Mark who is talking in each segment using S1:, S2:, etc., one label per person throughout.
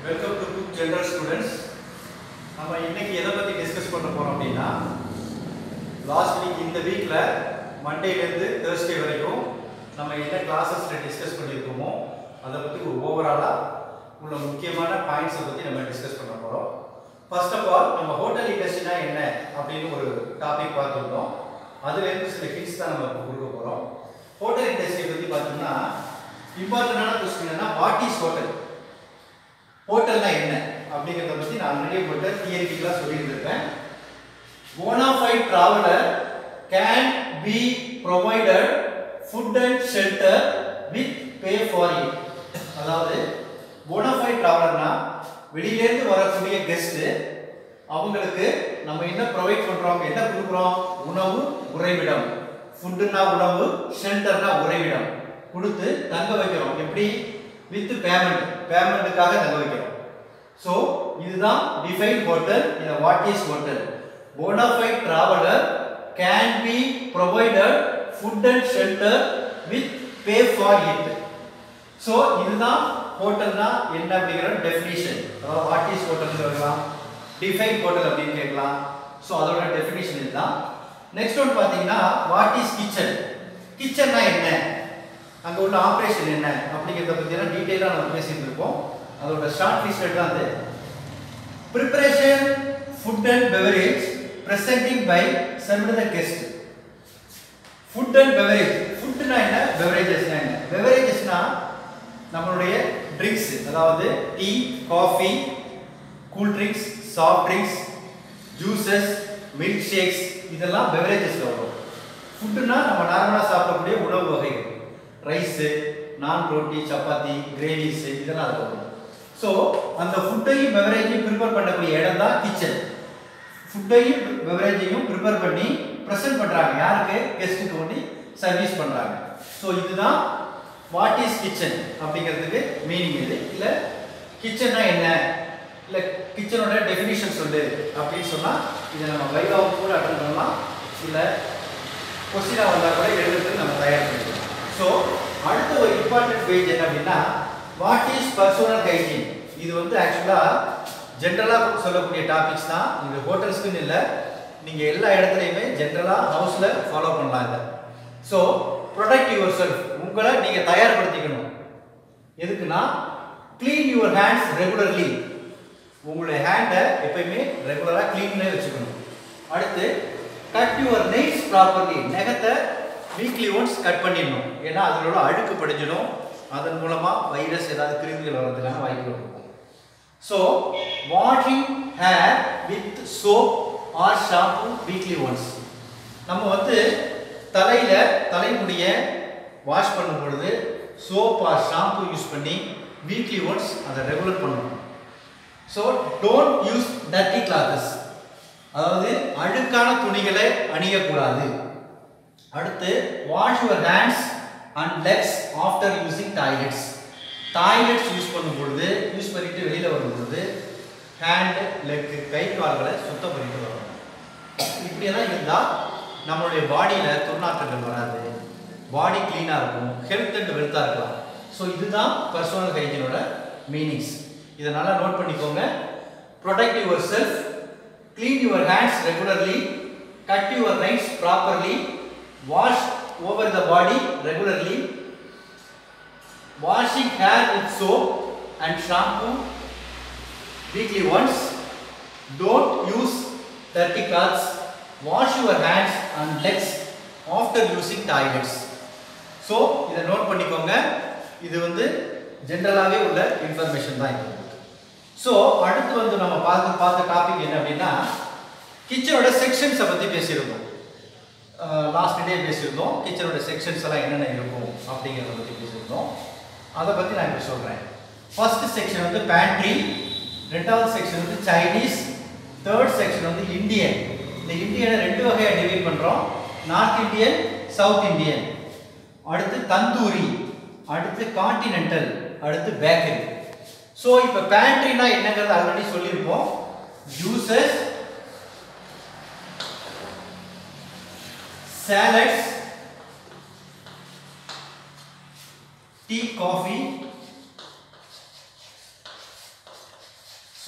S1: welcome to cook general students நம்ம இன்னைக்கு எதை பற்றி டிஸ்கஸ் பண்ண போகிறோம் அப்படின்னா லாஸ்ட் வீக் இந்த வீக்கில் மண்டேலேருந்து தேர்ஸ்டே வரைக்கும் நம்ம என்ன கிளாஸஸில் டிஸ்கஸ் பண்ணியிருக்கோமோ அதை பற்றி ஒரு ஓவராலாக உள்ள முக்கியமான பாயிண்ட்ஸை பற்றி நம்ம டிஸ்கஸ் பண்ண போகிறோம் ஃபர்ஸ்ட் ஆஃப் ஆல் நம்ம ஹோட்டல் இண்டஸ்ட்ரினா என்ன அப்படின்னு ஒரு டாபிக் பார்த்துருந்தோம் அதுலேருந்து சில ஹிண்ட்ஸ் தான் நம்ம இப்போ கொடுக்க போகிறோம் ஹோட்டல் இண்டஸ்ட்ரி பற்றி பார்த்தோம்னா இம்பார்ட்டண்டான கொஸ்டின் என்ன வாட் இஸ் ஹோட்டல் ஹோட்டல்னா என்ன அப்படிங்கிறத பற்றி நான் ஆல்ரெடி உங்கள்கிட்ட தியரிட்டிக்கலாக சொல்லியிருந்திருப்பேன் bona fide traveler can be provided food and shelter with pay for it அதாவது போனாஃபைட் travelerனா வெளியிலேருந்து வரக்கூடிய கெஸ்ட் அவங்களுக்கு நம்ம என்ன ப்ரொவைட் பண்றோம் என்ன கொடுக்குறோம் உணவு உறைவிடம் ஃபுட்டுனா உணவு ஷெல்டர்னா உறைவிடம் கொடுத்து தங்க வைக்கிறோம் எப்படி வித் பேமெண்ட் பேமெண்ட்டுக்காக தங்க வைக்கிறோம் ஸோ இதுதான் டிஃபைன் ஹோட்டல் இதை what is hotel bona fide traveler can be provided food and shelter with pay for it so இதுதான் ஹோட்டல்னா என்ன அப்படிங்கிற டெஃபினிஷன் அதாவது வாட் இஸ் ஹோட்டல் கேட்கலாம் டிஃபைன் ஹோட்டல் அப்படின்னு கேட்கலாம் ஸோ அதோட டெஃபினிஷன் இதுதான் நெக்ஸ்ட் ஒன் பார்த்தீங்கன்னா வாட் இஸ் கிச்சன் கிச்சன்னா என்ன அங்கே உள்ள ஆப்ரேஷன் என்ன அப்படிங்கிறத பற்றியெல்லாம் டீட்டெயிலாக நம்ம பேசிட்டு இருக்கோம் அதோட ஷார்ட் லிஸ்ட் தான் அது preparation food and beverage presenting by served the guest food and beverage ஃபுட்னா என்ன பெவரேஜஸ்னா என்ன பெவரேஜஸ்னா நம்மளுடைய ட்ரிங்க்ஸ் அதாவது tea coffee cool drinks soft drinks juices milk shakes இதெல்லாம் பெவரேஜஸ்ல வரும் ஃபுட்டுனா நம்ம நார்மலாக சாப்பிடக்கூடிய உணவு வகைகள் ரைஸு நான் ரொட்டி சப்பாத்தி கிரேவிஸ் இதெல்லாம் அதில் வரும் ஸோ அந்த ஃபுட்டையும் பெவரேஜையும் ப்ரிப்பேர் பண்ணக்கூடிய இடம் தான் கிச்சன் ஃபுட்டையும் பெவரேஜையும் ப்ரிப்பேர் பண்ணி ப்ரெசென்ட் பண்ணுறாங்க யாருக்கு கெஸ்ட்டுக்கு ஒண்டி சர்வீஸ் பண்ணுறாங்க ஸோ இதுதான் வாட் இஸ் கிச்சன் அப்படிங்கிறதுக்கு மீனிங் இது இல்லை கிச்சன்னா என்ன இல்லை கிச்சனோட டெஃபினிஷன் சொல்லு அப்படின்னு சொன்னால் இதை நம்ம வைவாவுக்கு கூட அட்டன் பண்ணலாம் இல்லை கொஸ்டினாக வந்தால் கூட எழுதுறதுக்கு நம்ம தயார் பண்ணிக்கலாம் ஸோ அடுத்த ஒரு இம்பார்ட்டன்ட் பேஜ் என்ன அப்படின்னா வாட் இஸ் பர்சனல் ஹைஜீன் இது வந்து ஆக்சுவலாக ஜென்ரலாக சொல்லக்கூடிய டாபிக்ஸ் தான் இது ஹோட்டல்ஸ்க்குன்னு இல்லை நீங்கள் எல்லா இடத்துலையுமே ஜென்ரலாக ஹவுஸில் ஃபாலோ பண்ணலாம் இதை ஸோ ப்ரொடக்ட் யுவர் செல்ஃப் உங்களை நீங்கள் தயார்படுத்திக்கணும் எதுக்குன்னா க்ளீன் யுவர் ஹேண்ட்ஸ் ரெகுலர்லி உங்களுடைய ஹேண்டை எப்பயுமே ரெகுலராக க்ளீன்லேயே வச்சுக்கணும் அடுத்து கட் யுவர் நெய்ஸ் ப்ராப்பர்லி நெகத்தை வீக்லி ஒன்ஸ் கட் பண்ணிடணும் ஏன்னா அதனோட அழுக்கு படிஞ்சிடும் அதன் மூலமாக வைரஸ் ஏதாவது கிருமிகள் வர்றதுக்கான வாய்ப்புகள் இருக்கும் so washing hair with soap or shampoo weekly once நம்ம வந்து தலையில் தலைமுடிய வாஷ் பண்ணும் பொழுது சோப் ஆர் ஷாம்பு யூஸ் பண்ணி வீக்லி ஒன்ஸ் அதை ரெகுலர் பண்ணணும் so don't use dirty clothes அதாவது அழுக்கான துணிகளை அணியக்கூடாது அடுத்து wash your hands and legs after using toilets toilets use பண்ணும் பொழுது யூஸ் பண்ணிட்டு வெளியில் வரும் பொழுது ஹேண்டு லெக் கை கால்களை சுத்தம் பண்ணிட்டு வரணும் இப்படியெல்லாம் இருந்தால் நம்மளுடைய பாடியில் துர்நாற்றங்கள் வராது பாடி க்ளீனாக இருக்கும் ஹெல்த் அண்ட் வெல்த்தாக இருக்கலாம் ஸோ இதுதான் பர்சனல் ஹைஜீனோட மீனிங்ஸ் இதை நல்லா நோட் பண்ணிக்கோங்க protect yourself clean your hands regularly cut your nails properly wash over the body regularly washing hair with soap and shampoo weekly once don't use dirty cloths wash your hands and legs after using toilets so இதை note பண்ணிக்கோங்க இது வந்து ஜென்ரலாகவே உள்ள information தான் இது so அடுத்து வந்து நம்ம பார்த்து பார்த்த டாபிக் என்ன அப்படின்னா கிச்சனோட செக்ஷன்ஸை பற்றி பேசியிருந்தோம் லாஸ்ட் டே பேசியிருந்தோம் கிச்சனோட செக்ஷன்ஸ் எல்லாம் என்னென்ன இருக்கும் அப்படிங்கிறத பற்றி பேசியிருந்தோம் அதை பற்றி நான் இப்போ சொல்கிறேன் ஃபர்ஸ்ட் செக்ஷன் வந்து பேண்ட்ரி ரெண்டாவது செக்ஷன் வந்து சைனீஸ் தேர்ட் செக்ஷன் வந்து இந்தியன் இந்த இந்தியனை ரெண்டு வகையாக டிவைட் பண்ணுறோம் நார்த் இந்தியன் சவுத் இந்தியன் அடுத்து தந்தூரி அடுத்து கான்டினென்டல் அடுத்து பேக்கரி ஸோ இப்போ பேண்ட்ரினா என்னங்கிறது ஆல்ரெடி சொல்லியிருப்போம் juices salads tea coffee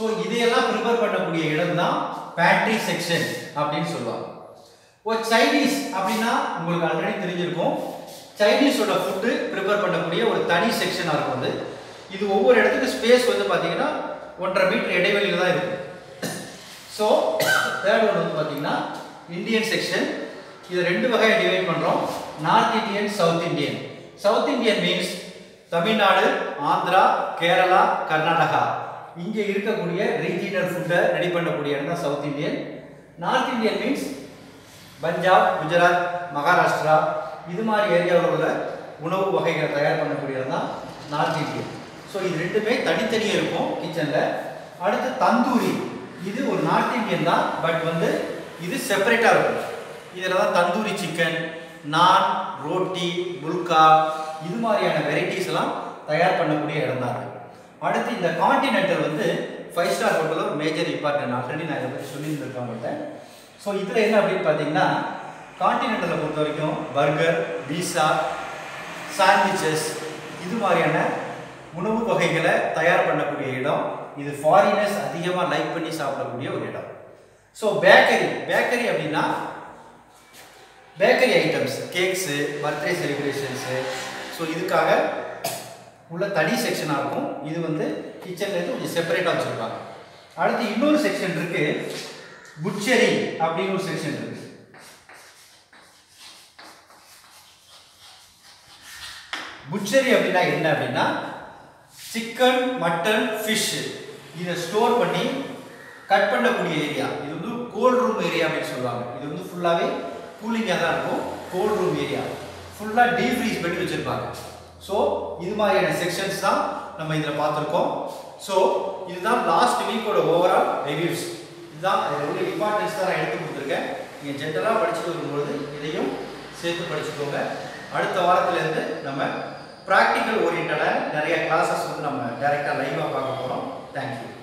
S1: so இதையெல்லாம் ப்ரிப்பேர் பண்ணக்கூடிய இடம் தான் பேண்ட்ரி செக்ஷன் அப்படின்னு சொல்லுவாங்க ஒரு சைனீஸ் அப்படின்னா உங்களுக்கு ஆல்ரெடி தெரிஞ்சிருக்கும் சைனீஸோட ஃபுட்டு ப்ரிப்பேர் பண்ணக்கூடிய ஒரு தனி செக்ஷனாக இருக்கும் அது இது ஒவ்வொரு இடத்துக்கு ஸ்பேஸ் வந்து பார்த்தீங்கன்னா ஒன்றரை மீட்டர் இடைவெளியில் தான் இருக்கும் ஸோ தேர்ட் ஒன் வந்து பார்த்தீங்கன்னா இந்தியன் செக்ஷன் இதை ரெண்டு வகையாக டிவைட் பண்ணுறோம் north Indian south Indian south Indian means Tamil Nadu Andhra Kerala Karnataka இங்கே இருக்கக்கூடிய ரீஜினல் ஃபுட்டை ரெடி பண்ணக்கூடிய இடம் தான் south Indian north Indian means Punjab Gujarat Maharashtra இது மாதிரி ஏரியாவில் உள்ள உணவு வகைகளை தயார் பண்ணக்கூடிய இடம் தான் நார்த் இந்தியன் ஸோ இது ரெண்டுமே தனித்தனியாக இருக்கும் கிச்சனில் அடுத்து தந்தூரி இது ஒரு நார்த் இந்தியன் தான் பட் வந்து இது செப்பரேட்டாக இருக்கும் இதில் தான் தந்தூரி சிக்கன் நான் ரோட்டி புல்கா இது மாதிரியான வெரைட்டிஸ் எல்லாம் தயார் பண்ணக்கூடிய இடம் தான் இருக்கு அடுத்து இந்த காண்டினென்டல் வந்து ஃபைவ் ஸ்டார் ஹோட்டலில் ஒரு மேஜர் இம்பார்ட்டன்ட் ஆல்ரெடி நான் இதை பற்றி சொல்லியிருந்திருக்கேன் உங்கள்கிட்ட ஸோ இதில் என்ன அப்படின்னு பார்த்தீங்கன்னா காண்டினென்டலை பொறுத்த வரைக்கும் பர்கர் பீஸா சாண்ட்விச்சஸ் இது மாதிரியான உணவு வகைகளை தயார் பண்ணக்கூடிய இடம் இது ஃபாரினர்ஸ் அதிகமாக லைக் பண்ணி சாப்பிடக்கூடிய ஒரு இடம் ஸோ பேக்கரி பேக்கரி அப்படின்னா bakery items cakes birthday celebrations so இதுக்காக உள்ள தனி செக்ஷனாக இருக்கும் இது வந்து கிச்சன்லேருந்து கொஞ்சம் செப்பரேட்டாக வச்சுருப்பாங்க அடுத்து இன்னொரு செக்ஷன் இருக்கு புட்சரி அப்படின்னு ஒரு செக்ஷன் இருக்கு புட்சரி அப்படின்னா என்ன அப்படின்னா சிக்கன் மட்டன் ஃபிஷ் இதை ஸ்டோர் பண்ணி கட் பண்ணக்கூடிய ஏரியா இது வந்து கோல்ட் ரூம் ஏரியா அப்படின்னு சொல்லுவாங்க இது வந்து ஃபுல்லாகவே கூலிங்காக தான் இருக்கும் கோல்ட் ரூம் ஏரியா ஃபுல்லாக டீப் ஃப்ரீஸ் பண்ணி வச்சுருப்பாங்க ஸோ இது மாதிரியான செக்ஷன்ஸ் தான் நம்ம இதில் பார்த்துருக்கோம் ஸோ இதுதான் லாஸ்ட் வீக்கோட ஓவரால் ரிவ்யூஸ் இதுதான் இதில் உள்ள இம்பார்ட்டன்ஸ் தான் நான் எடுத்து கொடுத்துருக்கேன் நீங்கள் ஜென்ரலாக படிச்சுட்டு வரும்பொழுது இதையும் சேர்த்து படிச்சுக்கோங்க அடுத்த வாரத்துலேருந்து நம்ம ப்ராக்டிக்கல் ஓரியன்டான நிறைய கிளாஸஸ் வந்து நம்ம டைரெக்டாக லைவாக பார்க்க போகிறோம் தேங்க்யூ